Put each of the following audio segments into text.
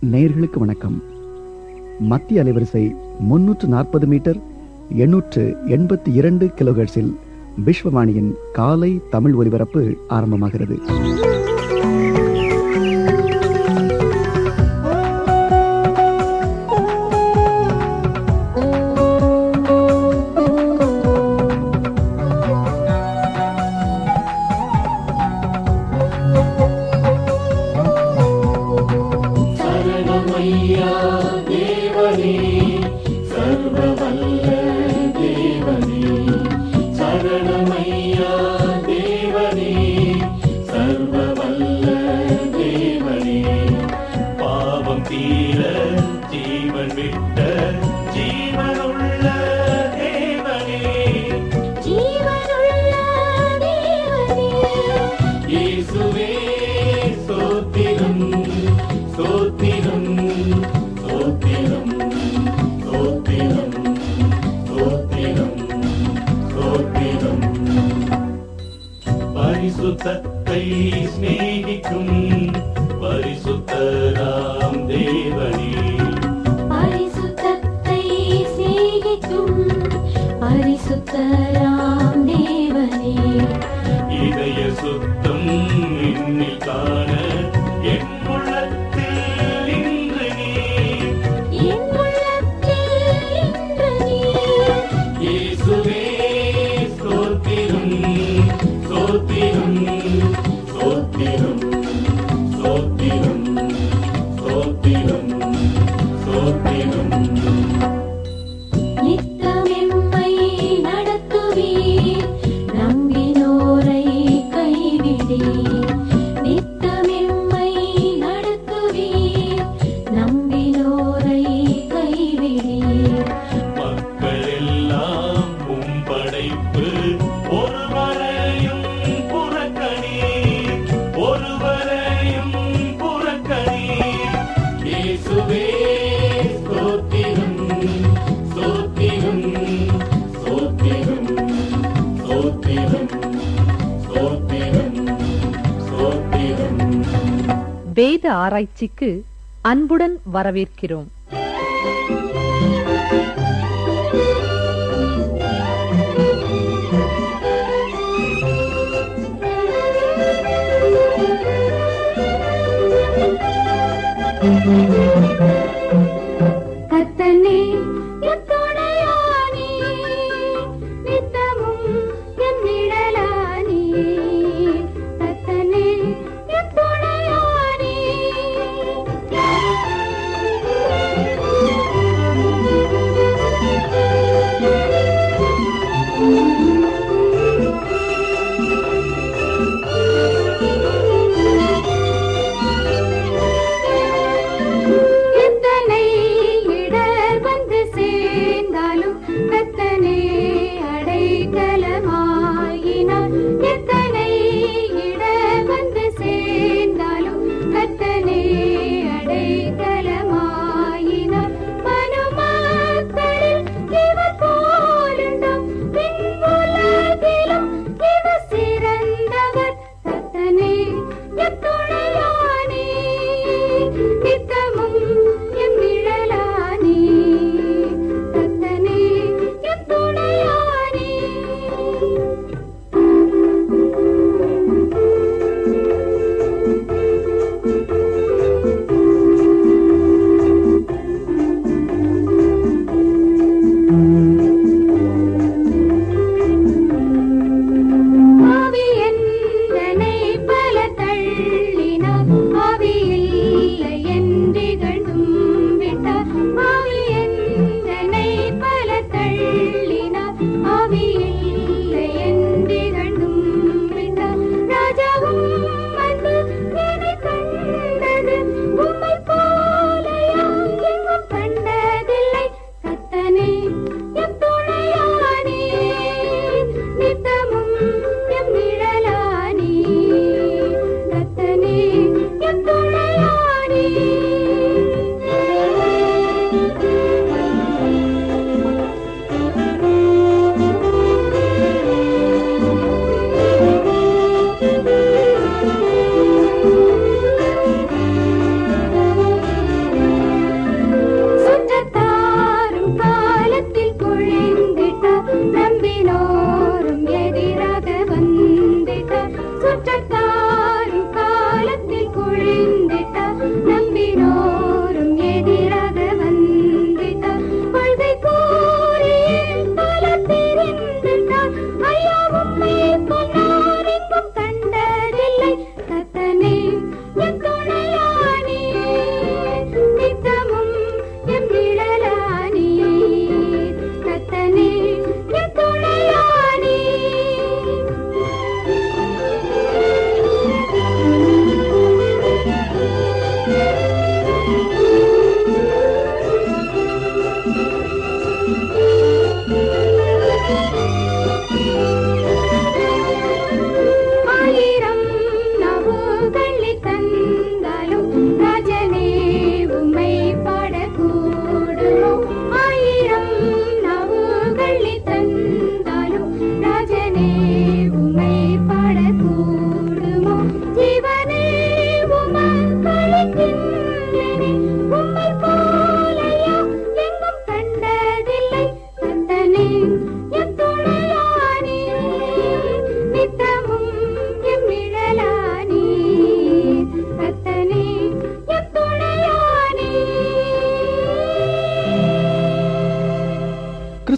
நேயர்களுக்கு வணக்கம் மத்திய அலைவரிசை முன்னூற்று நாற்பது மீட்டர் எண்ணூற்று எண்பத்தி இரண்டு கிலோஹெர்ட்ஸில் விஸ்வவாணியின் காலை தமிழ் ஒலிபரப்பு ஆரம்பமாகிறது சரணமையா தேவனே சர்வவல்ல தேவனே சரணமையா தேவனே சர்வவல்ல தேவனே பாவம் தீர ஜீவன் விட்ட ஜீவனுள்ள தேவனே ஜீவனுள்ள தேவனே இயேசுவே ஸ்தோத்திரம் ஸ்தோத்திரம் ஸ்தோத்திரம் ஸ்தோத்திரம் ஸ்தோத்திரம் ஸ்தோத்திரம் பரிசுத்தத்தை சிநேகிக்கும் பரிசுத்தராம் தேவனே பரிசுத்தத்தை சிநேகிக்கும் பரிசுத்தராம் தேவனே இதய சுத்தம் இன்னில் காண என் உள்ளத்தில் இன்று நீர் என் உள்ளத்தில் இன்று நீர் இயேசுவே ஸ்தோத்திரம் ஸ்தோத்திரம் ஸ்தோத்திரம் ஸ்தோத்திரம் ஸ்தோத்திரம் ஸ்தோத்திரம் நித்தமெம்மை நடத்துவீர் நம்பினோரை கைவிடீர் நித்தமெம்மை நடத்துவீர் நம்பினோரை கைவிடீர் மக்கள் எல்லாம் உம் படைப்பு ஒருவரையும் புறக்கணீர் ஒருவரையும் புறக்கணீர் இயேசுவே ஸ்தோத்திரம் ஸ்தோத்திரம் ஸ்தோத்திரம் ஸ்தோத்திரம் ஸ்தோத்திரம் ஸ்தோத்திரம் வேத ஆராய்ச்சிக்கு அன்புடன் வரவேற்கிறோம் கத்தனே எத்துணையானே நித்தமும் என் நிழலானே கத்தனே எத்துணையானே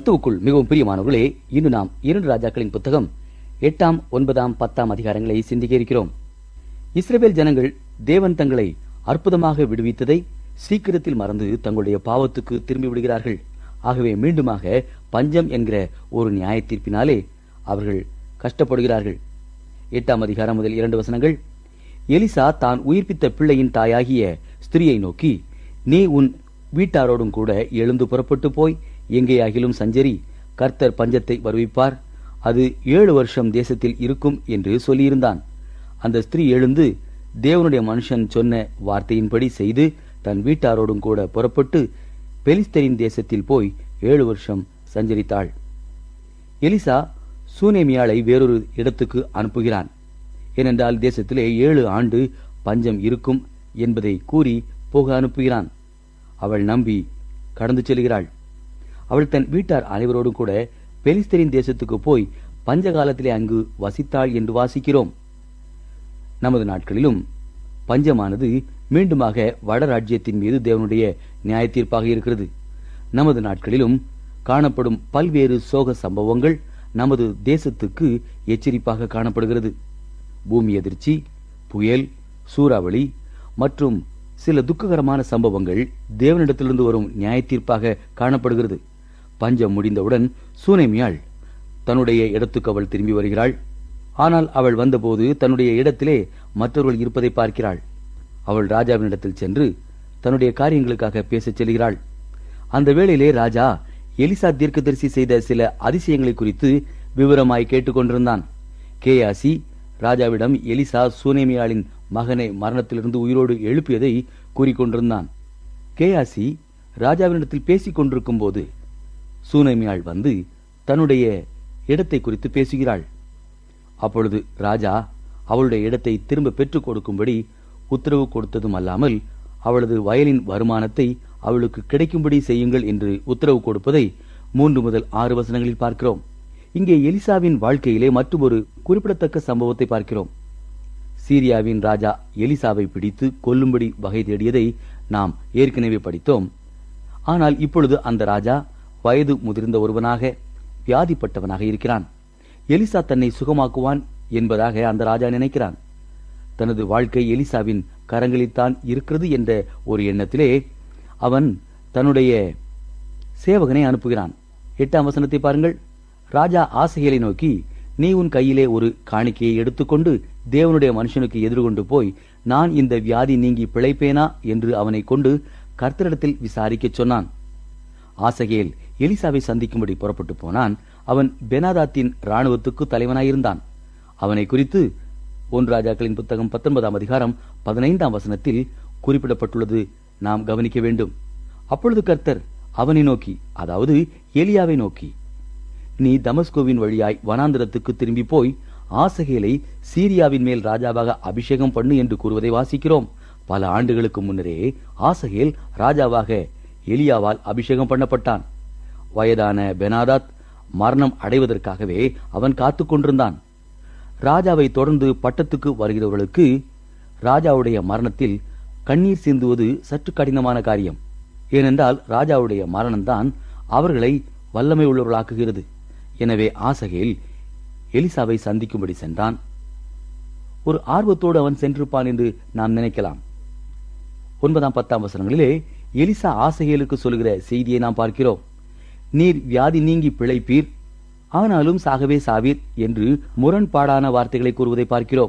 கிறிஸ்துவுக்குள் மிகவும் பிரியமானவர்களே இன்று நாம் இரண்டு ராஜாக்களின் புத்தகம் எட்டாம் ஒன்பதாம் பத்தாம் அதிகாரங்களை சிந்திக்க இருக்கிறோம் இஸ்ரவேல் ஜனங்கள் தேவன் தங்களை அற்புதமாக விடுவித்ததை சீக்கிரத்தில் மறந்து தங்களுடைய பாவத்துக்கு திரும்பி விடுகிறார்கள் ஆகவே மீண்டுமாக பஞ்சம் என்கிற ஒரு நியாய தீர்ப்பினாலே அவர்கள் கஷ்டப்படுகிறார்கள் எட்டாம் அதிகாரம் முதல் இரண்டு வசனங்கள் எலிசா தான் உயிர்ப்பித்த பிள்ளையின் தாயாகிய ஸ்திரியை நோக்கி நீ உன் வீட்டாரோடும் கூட எழுந்து புறப்பட்டு போய் எங்கேயாகிலும் சஞ்சரி கர்த்தர் பஞ்சத்தை வருவிப்பார் அது ஏழு வருஷம் தேசத்தில் இருக்கும் என்று சொல்லியிருந்தான் அந்த ஸ்திரீ எழுந்து தேவனுடைய மனுஷன் சொன்ன வார்த்தையின்படி செய்து தன் வீட்டாரோடும் கூட புறப்பட்டு பெலிஸ்தரின் தேசத்தில் போய் ஏழு வருஷம் சஞ்சரித்தாள் எலிசா சூனேமியாளை வேறொரு இடத்துக்கு அனுப்புகிறான் ஏனென்றால் தேசத்திலே ஏழு ஆண்டு பஞ்சம் இருக்கும் என்பதை கூறி போக அனுப்புகிறான் அவள் நம்பி கடந்து செல்கிறாள் அவள் தன் வீட்டார் அனைவரோடும் கூட பெலிஸ்தரின் தேசத்துக்கு போய் பஞ்ச காலத்திலே அங்கு வசித்தாள் என்று வாசிக்கிறோம் நமது நாட்களிலும் பஞ்சமானது மீண்டுமாக வடராஜ்யத்தின் மீது தேவனுடைய நியாய தீர்ப்பாக இருக்கிறது நமது நாட்களிலும் காணப்படும் பல்வேறு சோக சம்பவங்கள் நமது தேசத்துக்கு எச்சரிப்பாக காணப்படுகிறது பூமி எதிர்ச்சி புயல் சூறாவளி மற்றும் சில துக்ககரமான சம்பவங்கள் தேவனிடத்திலிருந்து வரும் நியாய தீர்ப்பாக காணப்படுகிறது பஞ்சம் முடிந்தவுடன் சூனேமியாள் தன்னுடைய இடத்துக்கு அவள் திரும்பி வருகிறாள் ஆனால் அவள் வந்தபோது தன்னுடைய இடத்திலே மற்றவர்கள் இருப்பதை பார்க்கிறாள் அவள் ராஜாவினிடத்தில் சென்று தன்னுடைய காரியங்களுக்காக பேசச் செல்கிறாள் அந்த வேளையிலே ராஜா எலிசா தீர்க்கதரிசி செய்த சில அதிசயங்களை குறித்து விவரமாய் கேட்டுக்கொண்டிருந்தான் கேயாசி ராஜாவிடம் எலிசா சூனேமியாளின் மகனை மரணத்திலிருந்து உயிரோடு எழுப்பியதை கூறிக்கொண்டிருந்தான் கேயாசி ராஜாவினிடத்தில் பேசிக் கொண்டிருக்கும் போது சூனேமியாள் வந்து தன்னுடைய இடத்தை குறித்து பேசுகிறாள் அப்பொழுது ராஜா அவளுடைய இடத்தை திரும்ப பெற்றுக் கொடுக்கும்படி உத்தரவு கொடுத்ததும் அல்லாமல் அவளது வயலின் வருமானத்தை அவளுக்கு கிடைக்கும்படி செய்யுங்கள் என்று உத்தரவு கொடுப்பதை மூன்று முதல் ஆறு வசனங்களில் பார்க்கிறோம் இங்கே எலிசாவின் வாழ்க்கையிலே மற்றும் ஒரு குறிப்பிடத்தக்க சம்பவத்தை பார்க்கிறோம் சீரியாவின் ராஜா எலிசாவை பிடித்து கொல்லும்படி வகை தேடியதை நாம் ஏற்கனவே படித்தோம் ஆனால் இப்பொழுது அந்த ராஜா வயது முதிர்ந்த ஒருவனாக வியாதிப்பட்டவனாக இருக்கிறான் எலிசா தன்னை சுகமாக்குவான் என்பதாக அந்த ராஜா நினைக்கிறான் தனது வாழ்க்கை எலிசாவின் கரங்களில்தான் இருக்கிறது என்ற ஒரு எண்ணத்திலே அவன் தன்னுடைய சேவகனை அனுப்புகிறான் எட்டாம் வசனத்தை பாருங்கள் ராஜா ஆசைகளை நோக்கி நீ உன் கையிலே ஒரு காணிக்கையை எடுத்துக்கொண்டு தேவனுடைய மனுஷனுக்கு எதிர்கொண்டு போய் நான் இந்த வியாதி நீங்கி பிழைப்பேனா என்று அவனை கொண்டு கர்த்தரிடத்தில் விசாரிக்கச் சொன்னான் ஆசகேல் எலிசாவை சந்திக்கும்படி புறப்பட்டு போனான் அவன் பெனாதாத்தின் ராணுவத்துக்கு தலைவனாயிருந்தான் அவனை குறித்து ஒன்று ராஜாக்களின் புத்தகம் பத்தொன்பதாம் அதிகாரம் பதினைந்தாம் வசனத்தில் குறிப்பிடப்பட்டுள்ளது நாம் கவனிக்க வேண்டும் அப்பொழுது கர்த்தர் அவனை நோக்கி அதாவது எலியாவை நோக்கி நீ தமஸ்கோவின் வழியாய் வனாந்திரத்துக்கு திரும்பி போய் ஆசகேலை சீரியாவின் மேல் ராஜாவாக அபிஷேகம் பண்ணு என்று கூறுவதை வாசிக்கிறோம் பல ஆண்டுகளுக்கு முன்னரே ஆசகேல் ராஜாவாக எலியாவால் அபிஷேகம் பண்ணப்பட்டான் வயதான பெனாதாத் மரணம் அடைவதற்காகவே அவன் காத்துக் கொண்டிருந்தான் ராஜாவை தொடர்ந்து பட்டத்துக்கு வருகிறவர்களுக்கு ராஜாவுடைய மரணத்தில் கண்ணீர் சிந்துவது சற்று கடினமான காரியம் ஏனென்றால் ராஜாவுடைய மரணம்தான் அவர்களை வல்லமை உள்ளவர்களாக்குகிறது எனவே ஆசகேல் எலிசாவை சந்திக்கும்படி சென்றான் ஒரு ஆர்வத்தோடு அவன் சென்றிருப்பான் என்று நாம் நினைக்கலாம் ஒன்பதாம் பத்தாம் வசனங்களிலே எலிசா ஆசகேலுக்கு சொல்கிற செய்தியை நாம் பார்க்கிறோம் நீர் வியாதி நீங்கி பிழைப்பீர் ஆனாலும் சாகவே சாவீர் என்று முரண்பாடான வார்த்தைகளை கூறுவதை பார்க்கிறோம்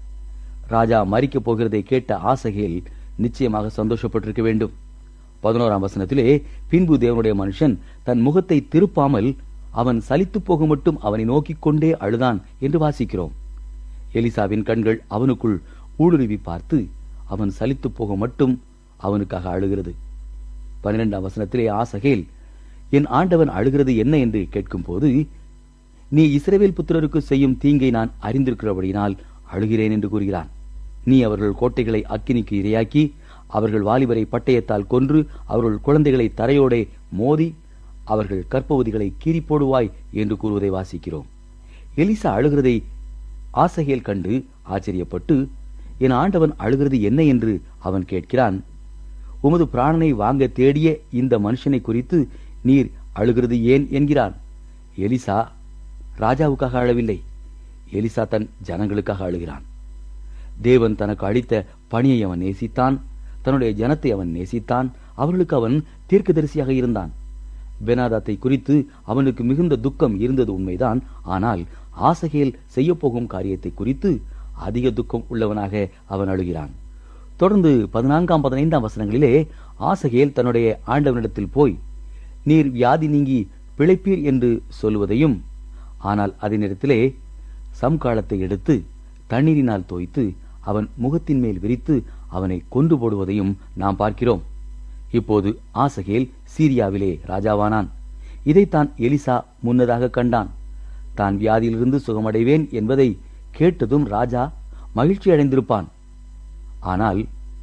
ராஜா மறிக்கப் போகிறதை கேட்ட ஆசகேல் நிச்சயமாக சந்தோஷப்பட்டிருக்க வேண்டும் பதினோராம் வசனத்திலே பின்பு தேவனுடைய மனுஷன் தன் முகத்தை திருப்பாமல் அவன் சலித்து போக மட்டும் அவனை நோக்கிக் கொண்டே அழுதான் என்று வாசிக்கிறோம் எலிசாவின் கண்கள் அவனுக்குள் ஊடுருவி பார்த்து அவன் சலித்து போக மட்டும் அவனுக்காக அழுகிறது பன்னிரெண்டாம் வசனத்திலே ஆசகேல் என் ஆண்டவன் அழுகிறது என்ன என்று கேட்கும்போது நீ இஸ்ரவேல் புத்திரருக்கு செய்யும் தீங்கை நான் அறிந்திருக்கிறபடியினால் அழுகிறேன் என்று கூறுகிறான் நீ அவர்கள் கோட்டைகளை அக்கினிக்கு இரையாக்கி அவர்கள் வாலிபரை பட்டயத்தால் கொன்று அவர்கள் குழந்தைகளை தரையோடே மோதி அவர்கள் கற்பவதிகளை கீறி போடுவாய் என்று கூறுவதை வாசிக்கிறோம் எலிசா அழுகிறதை ஆசகேல் கண்டு ஆச்சரியப்பட்டு என் ஆண்டவன் அழுகிறது என்ன என்று அவன் கேட்கிறான் உமது பிராணனை வாங்க தேடிய இந்த மனுஷனை குறித்து நீர் அழுகிறது ஏன் என்கிறான் எலிசா ராஜாவுக்காக அழவில்லை எலிசா தன் ஜனங்களுக்காக அழுகிறான் தேவன் தனக்கு அளித்த பணியை அவன் நேசித்தான் தன்னுடைய ஜனத்தை அவன் நேசித்தான் அவர்களுக்கு அவன் தீர்க்கதரிசியாக இருந்தான் பெனாதாத்தை குறித்து அவனுக்கு மிகுந்த துக்கம் இருந்தது உண்மைதான் ஆனால் ஆசகேல் செய்யப்போகும் காரியத்தை குறித்து அதிக துக்கம் உள்ளவனாக அவன் அழுகிறான் தொடர்ந்து பதினான்காம் பதினைந்தாம் வசனங்களிலே ஆசகேல் தன்னுடைய ஆண்டவனிடத்தில் போய் நீர் வியாதி நீங்கி பிழைப்பீர் என்று சொல்லுவதையும் ஆனால் அதே நேரத்திலே சம்காலத்தை எடுத்து தண்ணீரினால் தோய்த்து அவன் முகத்தின் மேல் விரித்து அவனை கொண்டு போடுவதையும் நாம் பார்க்கிறோம் இப்போது ஆசகேல் சீரியாவிலே ராஜாவானான் இதைத்தான் எலிசா முன்னதாக கண்டான் தான் வியாதியிலிருந்து சுகமடைவேன் என்பதை கேட்டதும் ராஜா மகிழ்ச்சி அடைந்திருப்பான் ஆனால்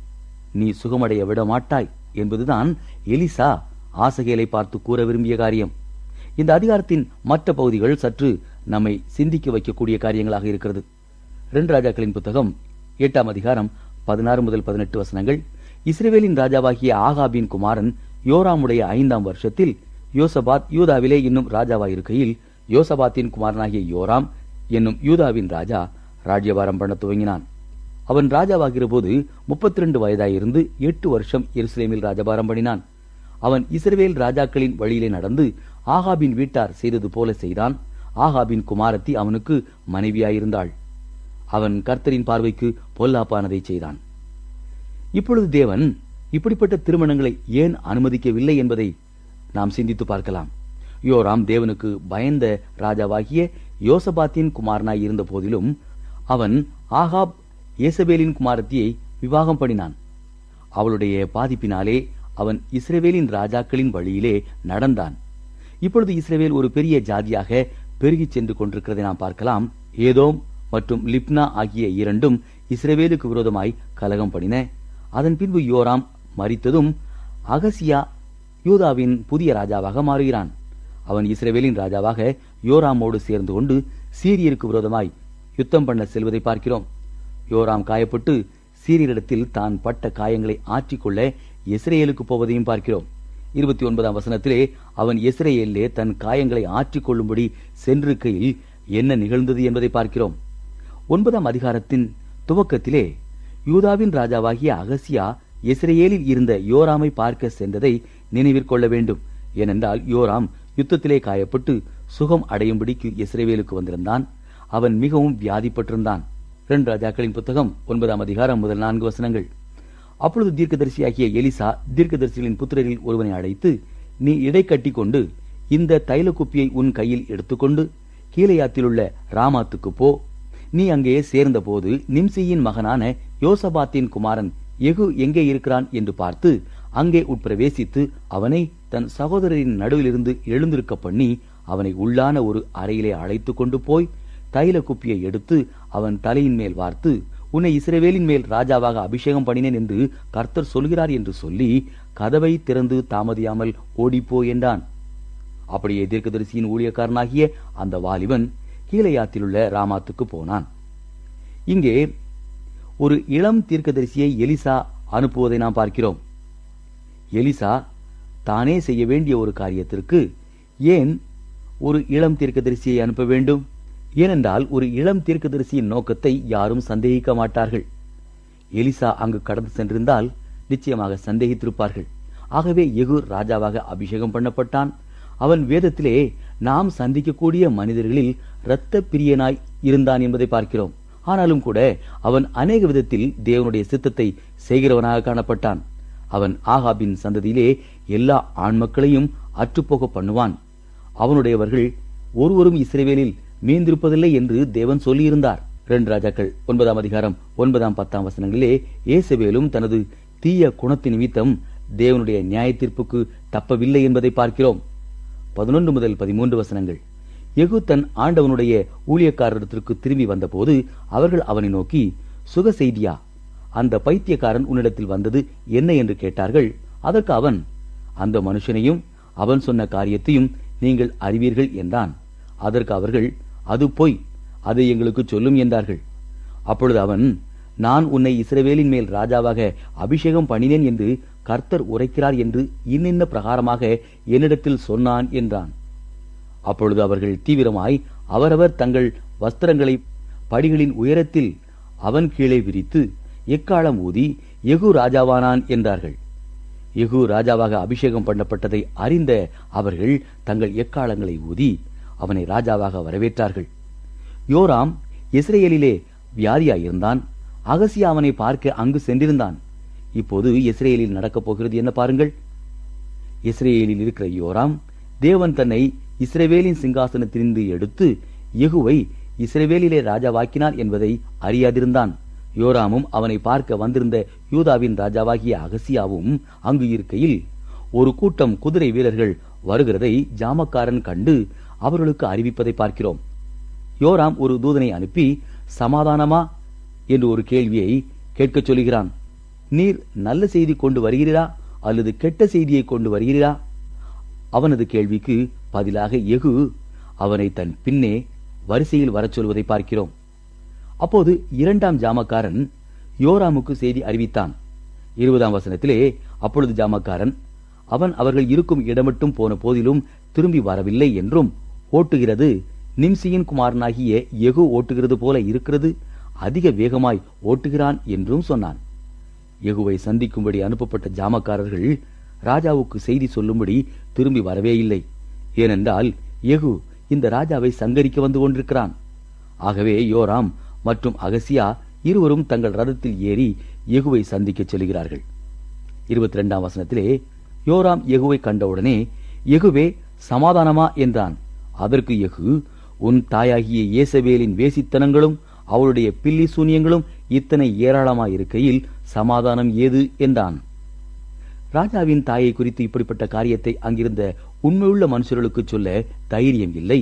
நீ சுகமடைய விட மாட்டாய் என்பதுதான் எலிசா ஆசகேலை பார்த்து கூற விரும்பிய காரியம் இந்த அதிகாரத்தின் மற்ற பகுதிகள் சற்று நம்மை சிந்திக்க வைக்கக்கூடிய காரியங்களாக இருக்கிறது ரெண்டு ராஜாக்களின் புத்தகம் எட்டாம் அதிகாரம் பதினாறு முதல் பதினெட்டு வசனங்கள் இஸ்ரேவேலின் ராஜாவாகிய ஆகாபின் குமாரன் யோராமுடைய ஐந்தாம் வருஷத்தில் யோசபாத் யூதாவிலே இன்னும் ராஜாவாயிருக்கையில் யோசபாத்தின் குமாரனாகிய யோராம் என்னும் யூதாவின் ராஜா ராஜ்யபாரம் பண்ண துவங்கினான் அவன் ராஜாவாகிற போது முப்பத்தி ரெண்டு வயதாயிருந்து எட்டு வருஷம் எருசலேமில் ராஜபாரம் பண்ணினான் அவன் இஸ்ரவேல் ராஜாக்களின் வழியிலே நடந்து ஆகாபின் வீட்டார் செய்தது போல செய்தான் ஆகாபின் குமாரத்தி அவனுக்கு மனைவியாயிருந்தாள் அவன் கர்த்தரின் பார்வைக்கு பொல்லாப்பானதை செய்தான் இப்பொழுது தேவன் இப்படிப்பட்ட திருமணங்களை ஏன் அனுமதிக்கவில்லை என்பதை நாம் சிந்தித்து பார்க்கலாம் யோராம் தேவனுக்கு பயந்த ராஜாவாகிய யோசபாத்தின் குமாரனாய் இருந்த போதிலும் அவன் ஆகாப் ஏசபேலின் குமாரத்தியை விவாகம் பண்ணினான் அவளுடைய பாதிப்பினாலே அவன் இஸ்ரவேலின் ராஜாக்களின் வழியிலே நடந்தான் இப்பொழுது இஸ்ரவேல் ஒரு பெரிய ஜாதியாக பெருகிச் சென்று கொண்டிருக்கிறதை நாம் பார்க்கலாம் ஏதோம் மற்றும் லிப்னா ஆகிய இரண்டும் இஸ்ரவேலுக்கு விரோதமாய் கலகம் பண்ணின அதன் பின்பு யோராம் மரித்ததும் அகசியா யூதாவின் புதிய ராஜாவாக மாறுகிறான் அவன் இஸ்ரவேலின் ராஜாவாக யோராமோடு சேர்ந்து கொண்டு சீரியருக்கு விரோதமாய் யுத்தம் பண்ண செல்வதை பார்க்கிறோம் யோராம் காயப்பட்டு சீரியரிடத்தில் தான் பட்ட காயங்களை ஆற்றிக்கொள்ள இஸ்ரேலுக்கு போவதையும் பார்க்கிறோம் இருபத்தி ஒன்பதாம் வசனத்திலே அவன் இஸ்ரேலிலே தன் காயங்களை ஆற்றிக்கொள்ளும்படி சென்றிருக்கையில் என்ன நிகழ்ந்தது என்பதை பார்க்கிறோம் ஒன்பதாம் அதிகாரத்தின் துவக்கத்திலே யூதாவின் ராஜாவாகிய அகசியா இஸ்ரேலில் இருந்த யோராமை பார்க்க சென்றதை நினைவிற்கொள்ள வேண்டும் ஏனென்றால் யோராம் யுத்தத்திலே காயப்பட்டு சுகம் அடையும்படிக்கு இஸ்ரேவேலுக்கு வந்திருந்தான் அவன் மிகவும் வியாதிப்பட்டிருந்தான் ரெண்டு ராஜாக்களின் புத்தகம் ஒன்பதாம் அதிகாரம் முதல் நான்கு வசனங்கள் அப்பொழுது தீர்க்கதரிசியாகிய எலிசா தீர்க்கதரிசிகளின் புத்திரரில் ஒருவனை அழைத்து நீ இடை கட்டி கொண்டு இந்த தைல குப்பியை உன் கையில் எடுத்துக்கொண்டு கீழையாத்திலுள்ள ராமாத்துக்கு போ நீ அங்கே சேர்ந்தபோது நிம்சியின் மகனான யோசபாத்தின் குமாரன் எகு எங்கே இருக்கிறான் என்று பார்த்து அங்கே உட்பிரவேசித்து அவனை தன் சகோதரரின் நடுவிலிருந்து எழுந்திருக்க பண்ணி அவனை உள்ளான ஒரு அறையிலே அழைத்து கொண்டு போய் தைல குப்பியை எடுத்து அவன் தலையின் மேல் வார்த்து உன்னை இஸ்ரவேலின் மேல் ராஜாவாக அபிஷேகம் பண்ணினேன் என்று கர்த்தர் சொல்கிறார் என்று சொல்லி கதவை திறந்து தாமதியாமல் ஓடிப்போ என்றான் அப்படியே தீர்க்கதரிசியின் ஊழியக்காரனாகிய அந்த வாலிபன் கீழையாத்திலுள்ள ராமாத்துக்கு போனான் இங்கே ஒரு இளம் தீர்க்கதரிசியை எலிசா அனுப்புவதை நாம் பார்க்கிறோம் எலிசா தானே செய்ய வேண்டிய ஒரு காரியத்திற்கு ஏன் ஒரு இளம் தீர்க்கதரிசியை அனுப்ப வேண்டும் ஏனென்றால் ஒரு இளம் தீர்க்கதரிசியின் நோக்கத்தை யாரும் சந்தேகிக்க மாட்டார்கள் எலிசா அங்கு கடந்து சென்றிருந்தால் நிச்சயமாக சந்தேகித்திருப்பார்கள் ஆகவே எகு ராஜாவாக அபிஷேகம் பண்ணப்பட்டான் அவன் வேதத்திலே நாம் சந்திக்கக்கூடிய மனிதர்களில் இரத்த பிரியனாய் இருந்தான் என்பதை பார்க்கிறோம் ஆனாலும் கூட அவன் அநேக விதத்தில் தேவனுடைய சித்தத்தை செய்கிறவனாக காணப்பட்டான் அவன் ஆகாபின் சந்ததியிலே எல்லா ஆண் மக்களையும் அற்றுப்போக பண்ணுவான் அவனுடையவர்கள் ஒருவரும் இஸ்ரேவேலில் மீந்திருப்பதில்லை என்று தேவன் சொல்லியிருந்தார் ரெண்டு ராஜாக்கள் ஒன்பதாம் அதிகாரம் ஒன்பதாம் பத்தாம் வசனங்களிலே ஏசவேலும் தனது தீய குணத்தின் நிமித்தம் தேவனுடைய நியாய தீர்ப்புக்கு தப்பவில்லை என்பதை பார்க்கிறோம் பதினொன்று முதல் பதிமூன்று வசனங்கள் எகு தன் ஆண்டவனுடைய ஊழியக்காரரிடத்திற்கு திரும்பி வந்தபோது அவர்கள் அவனை நோக்கி சுக செய்தியா அந்த பைத்தியக்காரன் உன்னிடத்தில் வந்தது என்ன என்று கேட்டார்கள் அதற்கு அவன் அந்த மனுஷனையும் அவன் சொன்ன காரியத்தையும் நீங்கள் அறிவீர்கள் என்றான் அதற்கு அவர்கள் அது பொய் அதை எங்களுக்கு சொல்லும் என்றார்கள் அப்பொழுது அவன் நான் உன்னை இஸ்ரவேலின் மேல் ராஜாவாக அபிஷேகம் பண்ணினேன் என்று கர்த்தர் உரைக்கிறார் என்று இன்னின்ன பிரகாரமாக என்னிடத்தில் சொன்னான் என்றான் அப்பொழுது அவர்கள் தீவிரமாய் அவரவர் தங்கள் வஸ்திரங்களை படிகளின் உயரத்தில் அவன் கீழே விரித்து எக்காலம் ஊதி எகு ராஜாவானான் என்றார்கள் எகு ராஜாவாக அபிஷேகம் பண்ணப்பட்டதை அறிந்த அவர்கள் தங்கள் எக்காலங்களை ஊதி அவனை ராஜாவாக வரவேற்றார்கள் யோராம் இஸ்ரேலிலே வியாதியாயிருந்தான் அகசியா அவனை பார்க்க அங்கு சென்றிருந்தான் இப்போது இஸ்ரேலில் நடக்கப் போகிறது என்ன பாருங்கள் இஸ்ரேலில் இருக்கிற யோராம் தேவன் தன்னை இஸ்ரவேலின் சிங்காசனத்திலிருந்து எடுத்து யெகூவை இஸ்ரவேலிலே ராஜாவாக்கினார் என்பதை அறியாதிருந்தான் யோராமும் அவனை பார்க்க வந்திருந்த யூதாவின் ராஜாவாகிய அகசியாவும் அங்கு இருக்கையில் ஒரு கூட்டம் குதிரை வீரர்கள் வருகிறதை ஜாமக்காரன் கண்டு அவர்களுக்கு அறிவிப்பதை பார்க்கிறோம் யோராம் ஒரு தூதனை அனுப்பி சமாதானமா என்று ஒரு கேள்வியை கேட்கச் சொல்கிறான் நீர் நல்ல செய்தி கொண்டு வருகிறீரா அல்லது கெட்ட செய்தியை கொண்டு வருகிறீரா அவனது கேள்விக்கு பதிலாக எகு அவனை தன் பின்னே வரிசையில் வரச் சொல்வதை பார்க்கிறோம் அப்போது இரண்டாம் ஜாமக்காரன் யோராமுக்கு செய்தி அறிவித்தான் இருபதாம் வசனத்திலே அப்பொழுது ஜாமக்காரன் அவன் அவர்கள் இருக்கும் இடமட்டும் போன போதிலும் திரும்பி வரவில்லை என்றும் ஓட்டுகிறது நிம்சியின் குமாரனாகிய எகு ஓட்டுகிறது போல இருக்கிறது அதிக வேகமாய் ஓட்டுகிறான் என்றும் சொன்னான் யெகூவை சந்திக்கும்படி அனுப்பப்பட்ட ஜாமக்காரர்கள் ராஜாவுக்கு செய்தி சொல்லும்படி திரும்பி வரவே இல்லை ஏனென்றால் யெகூ இந்த ராஜாவை சங்கரிக்க வந்து கொண்டிருக்கிறான் ஆகவே யோராம் மற்றும் அகசியா இருவரும் தங்கள் ரதத்தில் ஏறி யெகூவை சந்திக்கச் செல்கிறார்கள் இருபத்தி ரெண்டாம் வசனத்திலே யோராம் யெகூவை கண்டவுடனே யெகூவே சமாதானமா என்றான் அதற்கு யெகூ உன் தாயாகிய இயேசபேலின் வேசித்தனங்களும் அவளுடைய பில்லி சூனியங்களும் இத்தனை ஏராளமாயிருக்கையில் சமாதானம் ஏது என்றான் ராஜாவின் தாயை குறித்து இப்படிப்பட்ட காரியத்தை அங்கிருந்த உண்மையுள்ள மனுஷர்களுக்கு சொல்ல தைரியம் இல்லை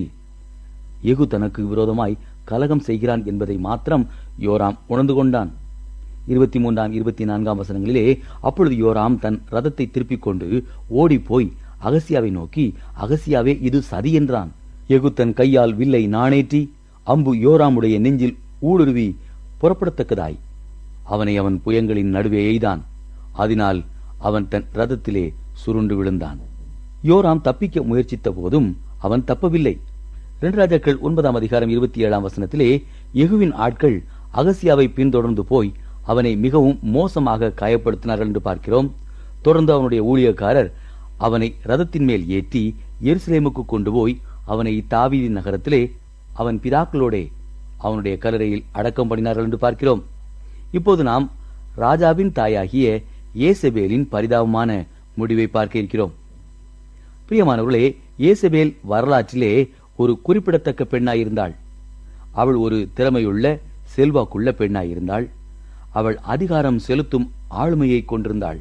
எகு தனக்கு விரோதமாய் கலகம் செய்கிறான் என்பதை மாத்திரம் யோராம் உணர்ந்து கொண்டான் இருபத்தி மூன்றாம் இருபத்தி நான்காம் வசனங்களிலே அப்பொழுது யோராம் தன் ரதத்தை திருப்பிக் கொண்டு ஓடிப்போய் அகசியாவை நோக்கி அகசியாவே இது சதி என்றான் எகு தன் கையால் வில்லை நாணேற்றி அம்பு யோராமுடைய நெஞ்சில் ஊடுருவி புறப்படத்தக்கதாய் அவனை அவன் புயங்களின் நடுவே எய்தான் அதனால் அவன் தன் ரதத்திலே சுருண்டு விழுந்தான் யோராம் தப்பிக்க முயற்சித்த போதும் அவன் தப்பவில்லை இரண்டு ராஜாக்கள் ஒன்பதாம் அதிகாரம் இருபத்தி ஏழாம் வசனத்திலே யெகூவின் ஆட்கள் அகசியாவை பின்தொடர்ந்து போய் அவனை மிகவும் மோசமாக காயப்படுத்தினார்கள் என்று பார்க்கிறோம் தொடர்ந்து அவனுடைய ஊழியக்காரர் அவனை ரதத்தின் மேல் ஏற்றி எருசலேமுக்கு கொண்டு போய் அவனை தாவீதின் நகரத்திலே அவன் பிதாக்களோடே அவனுடைய கல்லறையில் அடக்கம் பண்ணினார்கள் என்று பார்க்கிறோம் இப்போது நாம் ராஜாவின் தாயாகிய ஏசபேலின் பரிதாபமான முடிவை பார்க்க இருக்கிறோம் பிரியமானவர்களே ஏசபேல் வரலாற்றிலே ஒரு குறிப்பிடத்தக்க பெண்ணாயிருந்தாள் அவள் ஒரு திறமையுள்ள செல்வாக்குள்ள பெண்ணாயிருந்தாள் அவள் அதிகாரம் செலுத்தும் ஆளுமையை கொண்டிருந்தாள்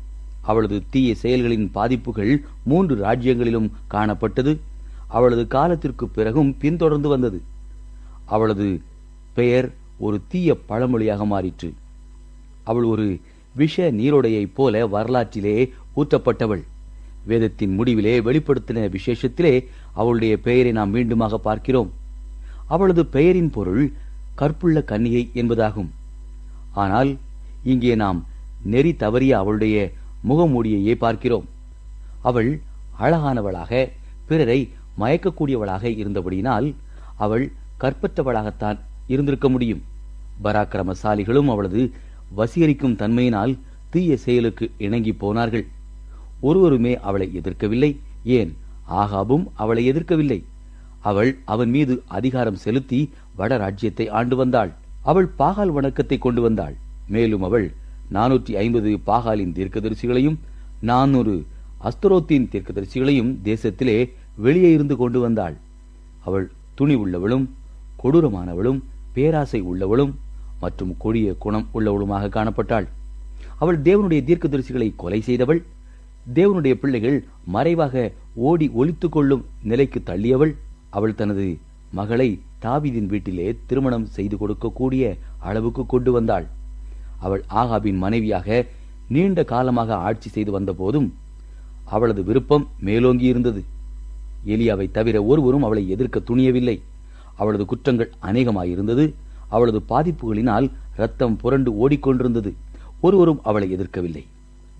அவளது தீய செயல்களின் பாதிப்புகள் மூன்று ராஜ்யங்களிலும் காணப்பட்டது அவளது காலத்திற்கு பிறகும் பின்தொடர்ந்து வந்தது அவளது பெயர் ஒரு தீய பழமொழியாக மாறிற்று அவள் ஒரு விஷ நீரோடையைப் போல வரலாற்றிலே ஊற்றப்பட்டவள் வேதத்தின் முடிவிலே வெளிப்படுத்தின விசேஷத்திலே அவளுடைய பெயரை நாம் மீண்டுமாக பார்க்கிறோம் அவளது பெயரின் பொருள் கற்புள்ள கன்னிகை என்பதாகும் ஆனால் இங்கே நாம் நெறி தவறிய அவளுடைய முகமூடியையே பார்க்கிறோம் அவள் அழகானவளாக பிறரை மயக்கக்கூடியவளாக இருந்தபடியினால் அவள் கற்பற்றவளாகத்தான் இருந்திருக்க முடியும் பராக்கிரமசாலிகளும் அவளது வசீகரிக்கும் தன்மையினால் தீய செயலுக்கு இணங்கி போனார்கள் ஒருவருமே அவளை எதிர்க்கவில்லை ஏன் ஆகாபும் அவளை எதிர்க்கவில்லை அவள் அவன் மீது அதிகாரம் செலுத்தி வட ராஜ்யத்தை ஆண்டு வந்தாள் அவள் பாகால் வணக்கத்தை கொண்டு வந்தாள் மேலும் அவள் நானூற்றி ஐம்பது பாகாலின் தீர்க்கதரிசிகளையும் நானூறு அஸ்தரோத்தின் தீர்க்கதரிசிகளையும் தேசத்திலே வெளியே இருந்து கொண்டு வந்தாள் அவள் துணி உள்ளவளும் கொடூரமானவளும் பேராசை உள்ளவளும் மற்றும் கொடிய குணம் உள்ளவளுமாக காணப்பட்டாள் அவள் தேவனுடைய தீர்க்கதரிசிகளை கொலை செய்தவள் தேவனுடைய பிள்ளைகள் மறைவாக ஓடி ஒளித்துக் கொள்ளும் நிலைக்கு தள்ளியவள் அவள் தனது மகளை தாவீதின் வீட்டிலே திருமணம் செய்து கொடுக்கக்கூடிய அளவுக்கு கொண்டு வந்தாள் அவள் ஆகாபின் மனைவியாக நீண்ட காலமாக ஆட்சி செய்து வந்த போதும் அவளது விருப்பம் மேலோங்கி இருந்தது எலியாவை தவிர ஒருவரும் அவளை எதிர்க்க துணியவில்லை அவளது குற்றங்கள் அநேகமாயிருந்தது அவளது பாதிப்புகளினால் ரத்தம் புரண்டு ஓடிக்கொண்டிருந்தது ஒருவரும் அவளை எதிர்க்கவில்லை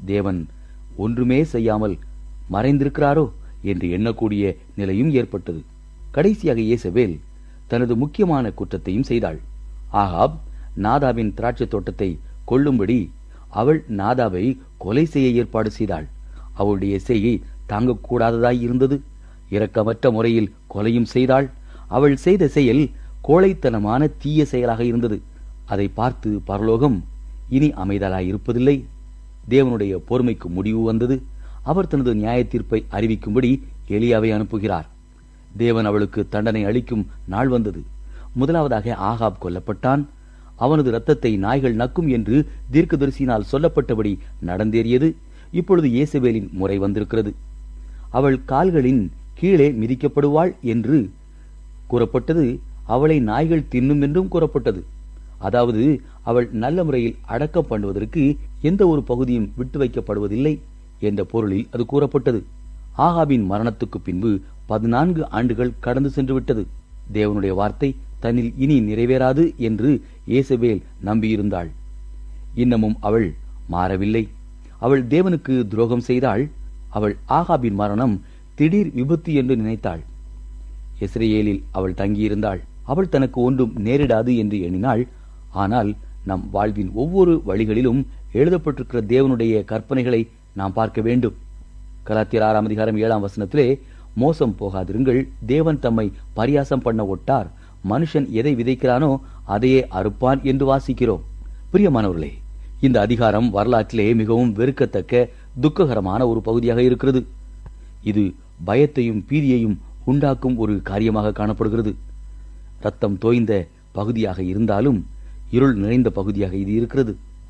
தேவன் ஒன்றுமே செய்யாமல் மறைந்திருக்கிறாரோ என்று எண்ணக்கூடிய நிலையும் ஏற்பட்டது கடைசியாக இயேசபேல் தனது முக்கியமான குற்றத்தையும் செய்தாள் ஆகாப் நாதாவின் திராட்சை தோட்டத்தை கொள்ளும்படி அவள் நாதாவை கொலை செய்ய ஏற்பாடு செய்தாள் அவளுடைய செய்கை தாங்கக்கூடாததாய் இருந்தது இரக்கமற்ற முறையில் கொலையும் செய்தாள் அவள் செய்த செயல் கோழைத்தனமான தீய செயலாக இருந்தது அதை பார்த்து பரலோகம் இனி அமைதலாய் இருப்பதில்லை தேவனுடைய பொறுமைக்கு முடிவு வந்தது அவர் தனது நியாய தீர்ப்பை அறிவிக்கும்படி எலியாவை அனுப்புகிறார் தேவன் அவளுக்கு தண்டனை அளிக்கும் நாள் வந்தது முதலாவதாக ஆகாப் கொல்லப்பட்டான் அவனது இரத்தத்தை நாய்கள் நக்கும் என்று தீர்க்கதரிசியினால் சொல்லப்பட்டபடி நடந்தேறியது இப்பொழுது இயேசுவேலின் முறை வந்திருக்கிறது அவள் கால்களின் கீழே மிதிக்கப்படுவாள் என்று கூறப்பட்டது அவளை நாய்கள் தின்னும் என்றும் கூறப்பட்டது அதாவது அவள் நல்ல முறையில் அடக்கம் பண்ணுவதற்கு எந்த ஒரு பகுதியும் விட்டு வைக்கப்படுவதில்லை என்ற பொருளில் அது கூறப்பட்டது ஆகாபின் மரணத்துக்கு பின்பு பதினான்கு ஆண்டுகள் கடந்து சென்று விட்டது தேவனுடைய வார்த்தை தன்னில் இனி நிறைவேறாது என்று இயேசபேல் நம்பியிருந்தாள் இன்னமும் அவள் மாறவில்லை அவள் தேவனுக்கு துரோகம் செய்தாள் அவள் ஆகாபின் மரணம் திடீர் விபத்து என்று நினைத்தாள் இஸ்ரேலில் அவள் தங்கியிருந்தாள் அவள் தனக்கு ஒன்றும் நேரிடாது என்று எண்ணினாள் ஆனால் நம் வாழ்வின் ஒவ்வொரு வழிகளிலும் எழுதப்பட்டிருக்கிற தேவனுடைய கற்பனைகளை நாம் பார்க்க வேண்டும் கலாத்தியர் ஆறாம் அதிகாரம் ஏழாம் வசனத்திலே மோசம் போகாதிருங்கள் தேவன் தம்மை பரியாசம் பண்ண ஒட்டார் மனுஷன் எதை விதைக்கிறானோ அதையே அறுப்பான் என்று வாசிக்கிறோம் பிரியமானவர்களே இந்த அதிகாரம் வரலாற்றிலே மிகவும் வெறுக்கத்தக்க துக்ககரமான ஒரு பகுதியாக இருக்கிறது இது பயத்தையும் பீதியையும் உண்டாக்கும் ஒரு காரியமாக காணப்படுகிறது ரத்தம் தோய்ந்த பகுதியாக இருந்தாலும் இருள் நிறைந்த பகுதியாக இது இருக்கிறது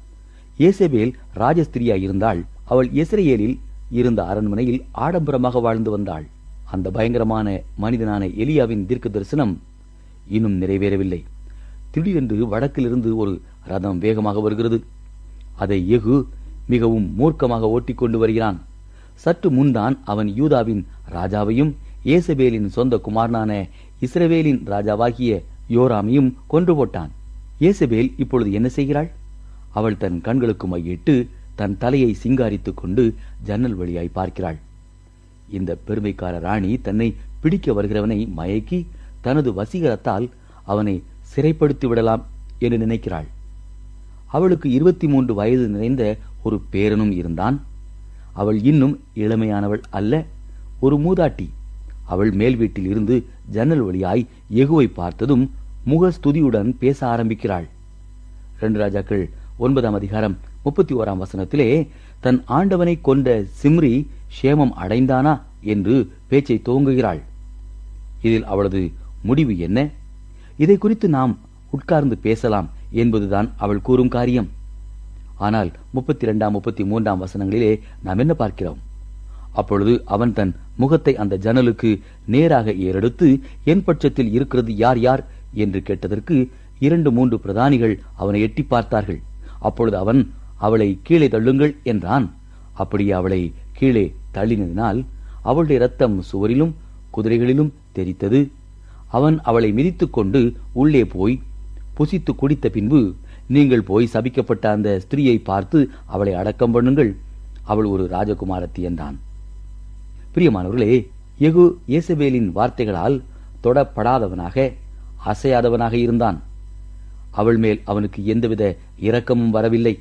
ஏசபேல் ராஜஸ்திரியா இருந்தால் அவள் இஸ்ரேலில் இருந்த அரண்மனையில் ஆடம்பரமாக வாழ்ந்து வந்தாள் அந்த பயங்கரமான மனிதனான எலியாவின் தீர்க்க தரிசனம் இன்னும் நிறைவேறவில்லை திடீரென்று வடக்கிலிருந்து ஒரு ரதம் வேகமாக வருகிறது அதை எகு மிகவும் மூர்க்கமாக ஓட்டிக்கொண்டு வருகிறான் சற்று முன்தான் அவன் யூதாவின் ராஜாவையும் ஏசபேலின் சொந்த குமாரனான இஸ்ரவேலின் ராஜாவாகிய யோராமையும் கொன்று போட்டான் ஏசபேல் இப்பொழுது என்ன செய்கிறாள் அவள் தன் கண்களுக்கு மையிட்டு தன் தலையை சிங்காரித்துக் கொண்டு ஜன்னல் வழியாய் பார்க்கிறாள் இந்த பெருமைக்கார ராணி தன்னை பிடிக்க வருகிறவனை மயக்கி தனது வசீகரத்தால் அவனை சிறைப்படுத்தி விடலாம் என்று நினைக்கிறாள் அவளுக்கு இருபத்தி மூன்று வயது நிறைந்த ஒரு பேரனும் இருந்தான் அவள் இன்னும் இளமையானவள் அல்ல ஒரு மூதாட்டி அவள் மேல் வீட்டில் இருந்து ஜன்னல் வழியாய் எகுவை பார்த்ததும் முகஸ்துதியுடன் பேச ஆரம்பிக்கிறாள் ரெண்டு ராஜாக்கள் ஒன்பதாம் அதிகாரம் முப்பத்தி ஓராம் வசனத்திலே தன் ஆண்டவனை கொண்ட சிம்ரி சேமம் அடைந்தானா என்று பேச்சை துவங்குகிறாள் இதில் அவளது முடிவு என்ன இதை குறித்து நாம் உட்கார்ந்து பேசலாம் என்பதுதான் அவள் கூறும் காரியம் ஆனால் முப்பத்தி இரண்டாம் முப்பத்தி மூன்றாம் வசனங்களிலே நாம் என்ன பார்க்கிறோம் அப்பொழுது அவன் தன் முகத்தை அந்த ஜன்னலுக்கு நேராக ஏறெடுத்து என் பட்சத்தில் இருக்கிறது யார் யார் என்று கேட்டதற்கு இரண்டு மூன்று பிரதானிகள் அவனை எட்டி பார்த்தார்கள் அப்பொழுது அவன் அவளை கீழே தள்ளுங்கள் என்றான் அப்படியே அவளை கீழே தள்ளினதினால் அவளுடைய ரத்தம் சுவரிலும் குதிரைகளிலும் தெரித்தது அவன் அவளை மிதித்துக் கொண்டு உள்ளே போய் புசித்து குடித்த பின்பு நீங்கள் போய் சபிக்கப்பட்ட அந்த ஸ்திரீயை பார்த்து அவளை அடக்கம் பண்ணுங்கள் அவள் ஒரு ராஜகுமாரத்தி என்றான் பிரியமானவர்களே எகு இயேசபேலின் வார்த்தைகளால் தொடப்படாதவனாக அசையாதவனாக இருந்தான் அவள் மேல் அவனுக்கு எந்தவித இரக்கமும் வரவில்லை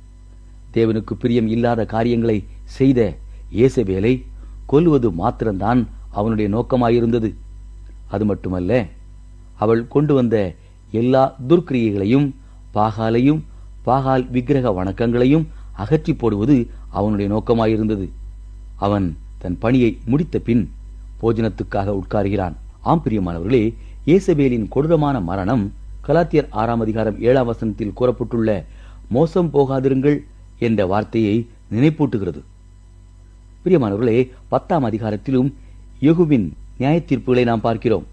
தேவனுக்கு பிரியம் இல்லாத காரியங்களை செய்த இயேசபேலை கொல்லுவது மாத்திரம்தான் அவனுடைய நோக்கமாயிருந்தது அது மட்டுமல்ல அவள் கொண்டு வந்த எல்லா துர்க்கிரியைகளையும் பாகாலையும் பாகால் விக்கிரக வணக்கங்களையும் அகற்றி போடுவது அவனுடைய நோக்கமாயிருந்தது அவன் தன் பணியை முடித்த பின் போஜனத்துக்காக உட்கார்கிறான் ஆம் பிரியமானவர்களே இயேசபேலின் கொடூரமான மரணம் கலாத்தியர் ஆறாம் அதிகாரம் ஏழாம் வசனத்தில் கூறப்பட்டுள்ள மோசம் போகாதிருங்கள் என்ற வார்த்தையை நினைப்பூட்டுகிறது பிரியமானவர்களே பத்தாம் அதிகாரத்திலும் யெகூவின் நியாய தீர்ப்புகளை நாம் பார்க்கிறோம்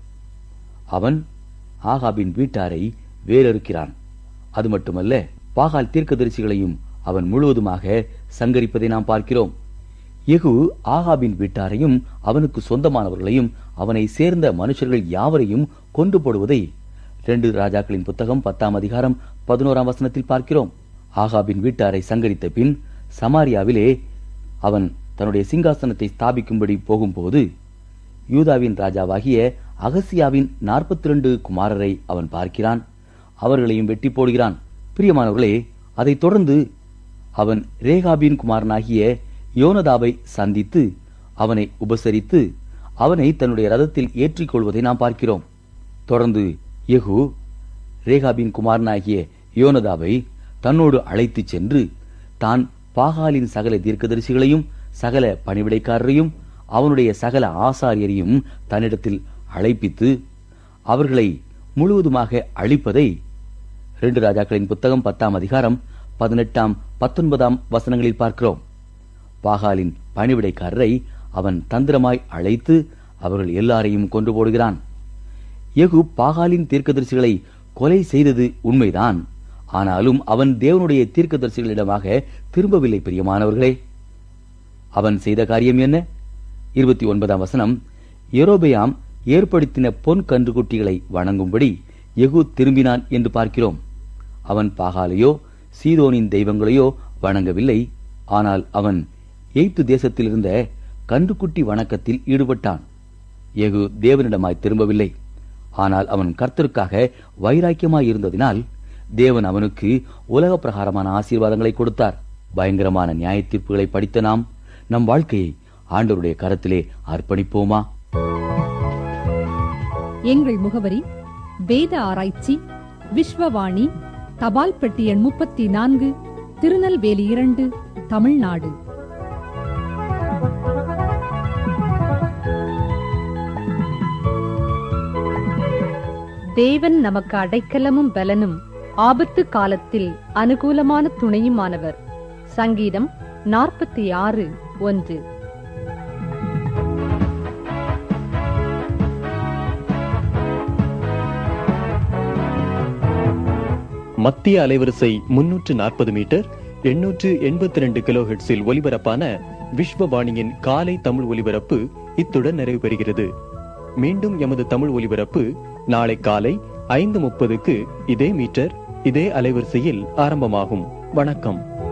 அவன் ஆகாபின் வீட்டாரை வேறறுக்கிறான் அது மட்டுமல்ல பாகால் தீர்க்கதரிசிகளையும் அவன் முழுவதுமாக சங்கரிப்பதை நாம் பார்க்கிறோம் யெகூ ஆகாபின் வீட்டாரையும் அவனுக்கு சொந்தமானவர்களையும் அவனை சேர்ந்த மனுஷர்கள் யாவரையும் கொண்டு போடுவதை ரெண்டு ராஜாக்களின் புத்தகம் பத்தாம் அதிகாரம் பதினோராம் வசனத்தில் பார்க்கிறோம் ஆகாபின் வீட்டாரை சங்கரித்த பின் சமாரியாவிலே அவன் தன்னுடைய சிங்காசனத்தை ஸ்தாபிக்கும்படி போகும்போது யூதாவின் ராஜாவாகிய அகசியாவின் நாற்பத்தி ரெண்டு குமாரரை அவன் பார்க்கிறான் அவர்களையும் வெட்டி போடுகிறான் பிரியமானவர்களே அதைத் தொடர்ந்து அவன் ரேகாபின் குமாரனாகிய யோனதாவை சந்தித்து அவனை உபசரித்து அவனை தன்னுடைய ரதத்தில் ஏற்றிக் கொள்வதை நாம் பார்க்கிறோம் தொடர்ந்து யெகூ ரேகாபின் குமாரனாகிய யோனதாவை தன்னோடு அழைத்துச் சென்று தான் பாகாலின் சகல தீர்க்கதரிசிகளையும் சகல பணிவிடைக்காரரையும் அவனுடைய சகல ஆசாரியரையும் தன்னிடத்தில் அழைப்பித்து அவர்களை முழுவதுமாக அழிப்பதை ரெண்டு ராஜாக்களின் புத்தகம் பத்தாம் அதிகாரம் பதினெட்டாம் பத்தொன்பதாம் வசனங்களில் பார்க்கிறோம் பாகாலின் பணிவிடைக்காரரை அவன் தந்திரமாய் அழைத்து அவர்கள் எல்லாரையும் கொண்டு போடுகிறான் யெகூ பாகாலின் தீர்க்கதரிசிகளை கொலை செய்தது உண்மைதான் ஆனாலும் அவன் தேவனுடைய தீர்க்கதரிசிகளிடமாக திரும்பவில்லை பிரியமானவர்களே அவன் செய்த காரியம் என்ன இருபத்தி ஒன்பதாம் வசனம் எரோபெயாம் ஏற்படுத்தின பொன் கன்றுக்குட்டிகளை வணங்கும்படி யெகூ திரும்பினான் என்று பார்க்கிறோம் அவன் பாகாலையோ சீதோனின் தெய்வங்களையோ வணங்கவில்லை ஆனால் அவன் எய்த்து தேசத்தில் இருந்த கன்றுக்குட்டி வணக்கத்தில் ஈடுபட்டான் யெகூ தேவனிடமாய் திரும்பவில்லை ஆனால் அவன் கர்த்தருக்காக வைராக்கியமாய் இருந்ததினால் தேவன் அவனுக்கு உலக பிரகாரமான ஆசீர்வாதங்களை கொடுத்தார் பயங்கரமான நியாய தீர்ப்புகளை படித்த நாம் நம் வாழ்க்கையை ஆண்டவருடைய கரத்திலே அர்ப்பணிப்போமா எங்கள் முகவரி வேத ஆராய்ச்சி விஸ்வவாணி தபால் பெட்டி எண் முப்பத்தி நான்கு திருநெல்வேலி இரண்டு தமிழ்நாடு தேவன் நமக்கு அடைக்கலமும் பலனும் ஆபத்து காலத்தில் அனுகூலமான துணையுமானவர் சங்கீதம் நாற்பத்தி ஆறு ஒன்று மத்திய அலைவரிசை முன்னூற்று நாற்பது மீட்டர் எண்ணூற்று எண்பத்தி ரெண்டு கிலோஹெட்ஸில் ஒலிபரப்பான விஸ்வவாணியின் காலை தமிழ் ஒலிபரப்பு இத்துடன் நிறைவு பெறுகிறது மீண்டும் எமது தமிழ் ஒலிபரப்பு நாளை காலை ஐந்து முப்பதுக்கு இதே மீட்டர் இதே அலைவரிசையில் ஆரம்பமாகும் வணக்கம்